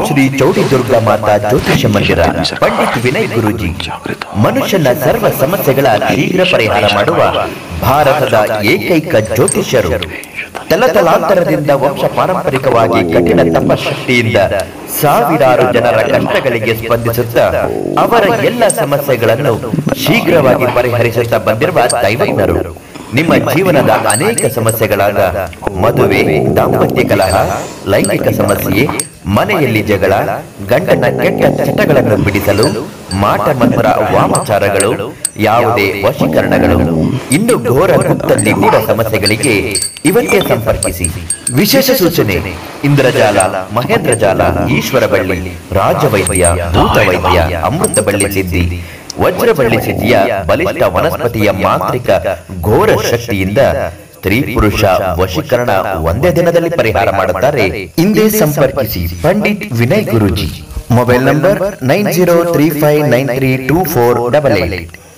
ಶ್ರೀ ಚೌಡಿ ದುರ್ಗಾ ಮಾತಾ ಜ್ಯೋತಿಷ ಮಂದಿರ ಪಂಡಿತ್ ವಿನಯ್ ಗುರುಜಿ ಮನುಷ್ಯನ ಸರ್ವ ಸಮಸ್ಯೆಗಳ ಶೀಘ್ರ ಪರಿಹಾರ ಮಾಡುವ ಭಾರತದ ಏಕೈಕ ಜ್ಯೋತಿಷ್ಯರು ತಲತಲಾಂತರದಿಂದ ವಂಶ ಪಾರಂಪರಿಕವಾಗಿ ಕಠಿಣ ತಪಶಕ್ತಿಯಿಂದ ಸಾವಿರಾರು ಜನರ ಕಷ್ಟಗಳಿಗೆ ಸ್ಪಂದಿಸುತ್ತಾ ಅವರ ಎಲ್ಲ ಸಮಸ್ಯೆಗಳನ್ನು ಶೀಘ್ರವಾಗಿ ಪರಿಹರಿಸುತ್ತಾ ಬಂದಿರುವ ದೈವಜ್ಞರು ನಿಮ್ಮ ಜೀವನದ ಅನೇಕ ಸಮಸ್ಯೆಗಳಾದ ಮದುವೆ ದಾಂಪತ್ಯ ಕಲಹ ಲೈಂಗಿಕ ಸಮಸ್ಯೆ ಮನೆಯಲ್ಲಿ ಜಗಳ ಗಂಡನ ಕೆಟ್ಟ ಚಟಗಳನ್ನು ಬಿಡಿಸಲು ಮಾಟ ಮಂತ್ರ ವಾಮಚಾರಗಳು ಯಾವುದೇ ವಶೀಕರಣಗಳು ಇನ್ನು ಘೋರ ಗುಪ್ತ ನಿಗೂಢ ಸಮಸ್ಯೆಗಳಿಗೆ ಇವತ್ತೇ ಸಂಪರ್ಕಿಸಿ ವಿಶೇಷ ಸೂಚನೆ ಇಂದ್ರಜಾಲ ಮಹೇಂದ್ರ ಜಾಲ ಈಶ್ವರ ಬಳ್ಳಿ ರಾಜವೈದ್ಯ ಭೂತ ವೈದ್ಯ ಅಮೃತ ಬಳ್ಳಿ ಸಿದ್ಧಿ ವಜ್ರಬಳ್ಳಿ ಸಿದ್ಧಿಯ ಬಲಿಷ್ಠ ವನಸ್ಪತಿಯ ಮಾಂತ್ರಿಕ ಘೋರ ಶಕ್ತಿಯಿಂದ ಸ್ತ್ರೀ ಪುರುಷ ವಶೀಕರಣ ಒಂದೇ ದಿನದಲ್ಲಿ ಪರಿಹಾರ ಮಾಡುತ್ತಾರೆ ಹಿಂದೆ ಸಂಪರ್ಕಿಸಿ Pandit Vinay Guruji mobile number nine zero three five nine three two four double eight